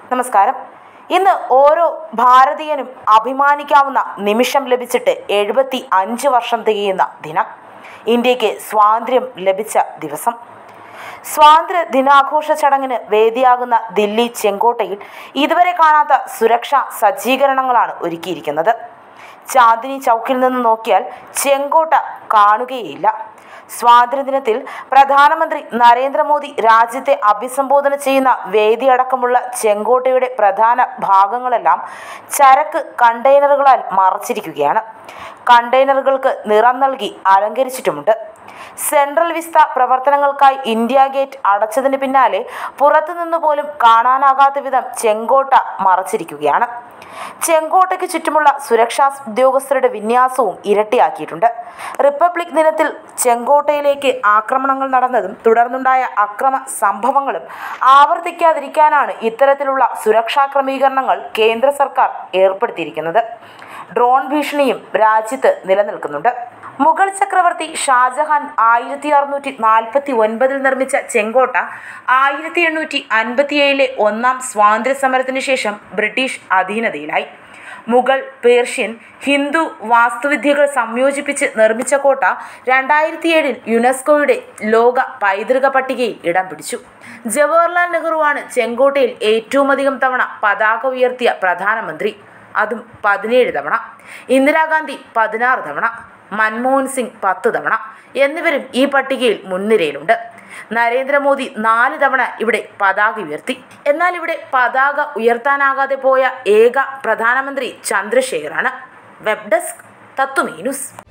നമസ്കാരം ഇന്ന് ഓരോ ഭാരതീയനും അഭിമാനിക്കാവുന്ന നിമിഷം ലഭിച്ചിട്ട് എഴുപത്തി അഞ്ച് വർഷം തികയുന്ന ദിനം ഇന്ത്യക്ക് സ്വാതന്ത്ര്യം ലഭിച്ച ദിവസം സ്വാതന്ത്ര്യ ദിനാഘോഷ ചടങ്ങിന് വേദിയാകുന്ന ദില്ലി ചെങ്കോട്ടയിൽ ഇതുവരെ കാണാത്ത സുരക്ഷാ സജ്ജീകരണങ്ങളാണ് ഒരുക്കിയിരിക്കുന്നത് ചാന്ദിനി ചൗക്കിൽ നിന്ന് നോക്കിയാൽ ചെങ്കോട്ട കാണുകയില്ല സ്വാതന്ത്ര്യദിനത്തിൽ പ്രധാനമന്ത്രി നരേന്ദ്രമോദി രാജ്യത്തെ അഭിസംബോധന ചെയ്യുന്ന വേദിയടക്കമുള്ള ചെങ്കോട്ടയുടെ പ്രധാന ഭാഗങ്ങളെല്ലാം ചരക്ക് കണ്ടെയ്നറുകളാൽ മറച്ചിരിക്കുകയാണ് കണ്ടെയ്നറുകൾക്ക് നിറം നൽകി അലങ്കരിച്ചിട്ടുമുണ്ട് സെൻട്രൽ വിസ്ത പ്രവർത്തനങ്ങൾക്കായി ഇന്ത്യ ഗേറ്റ് അടച്ചതിന് പിന്നാലെ പുറത്തുനിന്ന് പോലും കാണാനാകാത്ത വിധം ചെങ്കോട്ട മറച്ചിരിക്കുകയാണ് ചെങ്കോട്ടയ്ക്ക് ചുറ്റുമുള്ള സുരക്ഷാ ഉദ്യോഗസ്ഥരുടെ വിന്യാസവും ഇരട്ടിയാക്കിയിട്ടുണ്ട് റിപ്പബ്ലിക് ദിനത്തിൽ ചെങ്കോട്ടയിലേക്ക് ആക്രമണങ്ങൾ നടന്നതും തുടർന്നുണ്ടായ അക്രമ സംഭവങ്ങളും ആവർത്തിക്കാതിരിക്കാനാണ് ഇത്തരത്തിലുള്ള സുരക്ഷാ ക്രമീകരണങ്ങൾ കേന്ദ്ര സർക്കാർ ഏർപ്പെടുത്തിയിരിക്കുന്നത് ഡ്രോൺ ഭീഷണിയും രാജ്യത്ത് നിലനിൽക്കുന്നുണ്ട് മുഗൾ ചക്രവർത്തി ഷാജഹാൻ ആയിരത്തി അറുന്നൂറ്റി നാൽപ്പത്തി ഒൻപതിൽ നിർമ്മിച്ച ചെങ്കോട്ട ആയിരത്തി എണ്ണൂറ്റി അൻപത്തിയേഴിലെ ഒന്നാം സ്വാതന്ത്ര്യ സമരത്തിന് ശേഷം ബ്രിട്ടീഷ് അധീനതയിലായി മുഗൾ പേർഷ്യൻ ഹിന്ദു വാസ്തുവിദ്യകൾ സംയോജിപ്പിച്ച് നിർമ്മിച്ച കോട്ട രണ്ടായിരത്തി ഏഴിൽ യുനെസ്കോയുടെ ലോക പൈതൃക പട്ടികയിൽ ഇടം പിടിച്ചു ജവഹർലാൽ നെഹ്റുവാണ് ചെങ്കോട്ടയിൽ ഏറ്റവും അധികം തവണ പതാക ഉയർത്തിയ പ്രധാനമന്ത്രി അതും പതിനേഴ് തവണ ഇന്ദിരാഗാന്ധി പതിനാറ് തവണ മൻമോഹൻ സിംഗ് പത്ത് തവണ എന്നിവരും ഈ പട്ടികയിൽ മുൻനിരയിലുണ്ട് നരേന്ദ്രമോദി നാല് തവണ ഇവിടെ പതാക ഉയർത്തി എന്നാൽ ഇവിടെ പതാക ഉയർത്താനാകാതെ പോയ ഏക പ്രധാനമന്ത്രി ചന്ദ്രശേഖറാണ് വെബ് ഡെസ്ക് തത്വമേ ന്യൂസ്